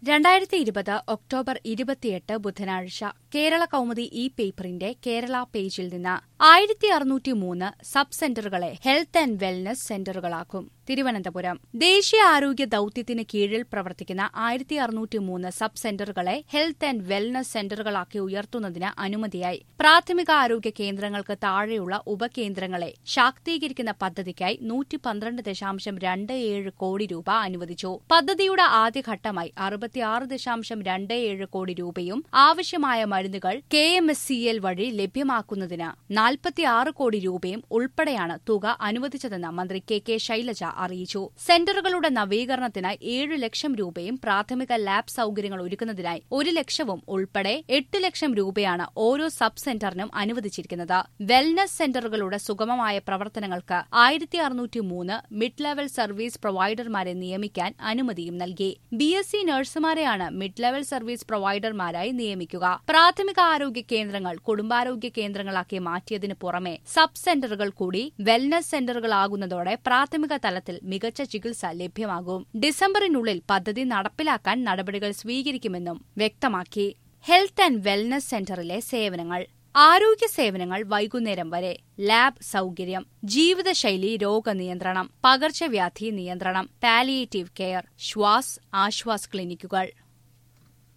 രണ്ടായിരത്തി ഇരുപത് ഒക്ടോബർ ഇരുപത്തിയെട്ട് ബുധനാഴ്ച കേരള കൗമുദി ഇ പേപ്പറിന്റെ കേരള പേജിൽ നിന്ന് ആയിരത്തി അറുന്നൂറ്റി മൂന്ന് സബ് സെന്ററുകളെ ഹെൽത്ത് ആൻഡ് വെൽനസ് സെന്ററുകളാക്കും തിരുവനന്തപുരം ദേശീയ ആരോഗ്യ ദൌത്യത്തിന് കീഴിൽ പ്രവർത്തിക്കുന്ന ആയിരത്തി അറുന്നൂറ്റി മൂന്ന് സബ് സെന്ററുകളെ ഹെൽത്ത് ആൻഡ് വെൽനസ് സെന്ററുകളാക്കി ഉയർത്തുന്നതിന് അനുമതിയായി പ്രാഥമിക ആരോഗ്യ കേന്ദ്രങ്ങൾക്ക് താഴെയുള്ള ഉപകേന്ദ്രങ്ങളെ ശാക്തീകരിക്കുന്ന പദ്ധതിക്കായി നൂറ്റി പന്ത്രണ്ട് ദശാംശം രണ്ട് ഏഴ് കോടി രൂപ അനുവദിച്ചു പദ്ധതിയുടെ ആദ്യഘട്ടമായി അറുപത്തിയാറ് ദശാംശം രണ്ട് ഏഴ് കോടി രൂപയും ആവശ്യമായ മരുന്നുകൾ K M S C L വഴി ലഭ്യമാക്കുന്നതിന് നാൽപ്പത്തിയാറ് കോടി രൂപയും ഉൾപ്പെടെയാണ് തുക അനുവദിച്ചതെന്ന് മന്ത്രി കെ കെ ശൈലജ അറിയിച്ചു സെന്ററുകളുടെ നവീകരണത്തിന് ഏഴ് ലക്ഷം രൂപയും പ്രാഥമിക ലാബ് സൌകര്യങ്ങൾ ഒരുക്കുന്നതിനായി ഒരു ലക്ഷവും ഉൾപ്പെടെ എട്ട് ലക്ഷം രൂപയാണ് ഓരോ സബ് സെന്ററിനും അനുവദിച്ചിരിക്കുന്നത് വെൽനസ് സെന്ററുകളുടെ സുഗമമായ പ്രവർത്തനങ്ങൾക്ക് ആയിരത്തി അറുന്നൂറ്റി മൂന്ന് മിഡ് ലെവൽ സർവീസ് പ്രൊവൈഡർമാരെ നിയമിക്കാൻ അനുമതിയും നൽകി ബി എസ് സി നഴ്സുമാരെയാണ് മിഡ് ലെവൽ സർവീസ് പ്രൊവൈഡർമാരായി നിയമിക്കുക പ്രാഥമിക ആരോഗ്യ കേന്ദ്രങ്ങൾ കുടുംബാരോഗ്യ കേന്ദ്രങ്ങളാക്കി മാറ്റിയതിനു പുറമെ സബ് സെന്ററുകൾ കൂടി വെൽനസ് സെന്ററുകളാകുന്നതോടെ പ്രാഥമിക തലത്തിൽ മികച്ച ചികിത്സ ലഭ്യമാകും ഡിസംബറിനുള്ളിൽ പദ്ധതി നടപ്പിലാക്കാൻ നടപടികൾ സ്വീകരിക്കുമെന്നും വ്യക്തമാക്കി ഹെൽത്ത് ആൻഡ് വെൽനസ് സെന്ററിലെ സേവനങ്ങൾ ആരോഗ്യ സേവനങ്ങൾ വൈകുന്നേരം വരെ ലാബ് സൌകര്യം ജീവിതശൈലി രോഗനിയന്ത്രണം പകർച്ചവ്യാധി നിയന്ത്രണം പാലിയേറ്റീവ് കെയർ ശ്വാസ് ആശ്വാസ് ക്ലിനിക്കുകൾ